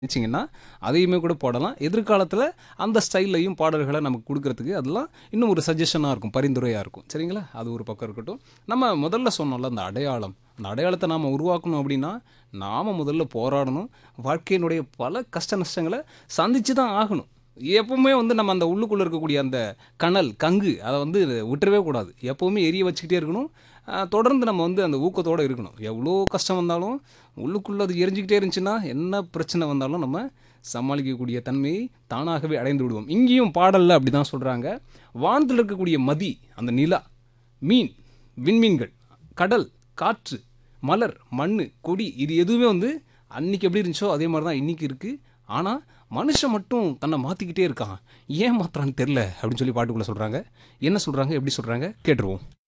நினச்சிங்கன்னா அதையுமே கூட போடலாம் எதிர்காலத்தில் அந்த ஸ்டைல்லையும் பாடல்களை நமக்கு கொடுக்கறதுக்கு அதெல்லாம் இன்னும் ஒரு சஜஷனாக இருக்கும் பரிந்துரையாக இருக்கும் சரிங்களா அது ஒரு பக்கம் இருக்கட்டும் நம்ம முதல்ல சொன்னோம்ல அந்த அடையாளம் அந்த அடையாளத்தை நாம் உருவாக்கணும் அப்படின்னா நாம் முதல்ல போராடணும் வாழ்க்கையினுடைய பல கஷ்ட நஷ்டங்களை சந்திச்சு தான் ஆகணும் எப்பவுமே வந்து நம்ம அந்த உள்ளுக்குள்ளே இருக்கக்கூடிய அந்த கனல் கங்கு அதை வந்து விட்டுறவே கூடாது எப்போவுமே எரிய வச்சுக்கிட்டே இருக்கணும் ஆஹ் தொடர்ந்து நம்ம வந்து அந்த ஊக்கத்தோடு இருக்கணும் எவ்வளோ கஷ்டம் வந்தாலும் உள்ளுக்குள்ளே அது எரிஞ்சிக்கிட்டே இருந்துச்சுன்னா என்ன பிரச்சனை வந்தாலும் நம்ம சமாளிக்கக்கூடிய தன்மையை தானாகவே அடைந்து விடுவோம் இங்கேயும் பாடலில் அப்படி தான் சொல்கிறாங்க வானத்தில் இருக்கக்கூடிய மதி அந்த நிலா மீன் விண்மீன்கள் கடல் காற்று மலர் மண் கொடி இது எதுவுமே வந்து அன்னைக்கு எப்படி இருந்துச்சோ அதே மாதிரி தான் இன்றைக்கி இருக்குது ஆனால் மனுஷன் மட்டும் தன்னை மாற்றிக்கிட்டே இருக்கான் ஏன் மாத்துறான்னு தெரில அப்படின்னு சொல்லி பாட்டுக்குள்ளே சொல்கிறாங்க என்ன சொல்கிறாங்க எப்படி சொல்கிறாங்க கேட்டுருவோம்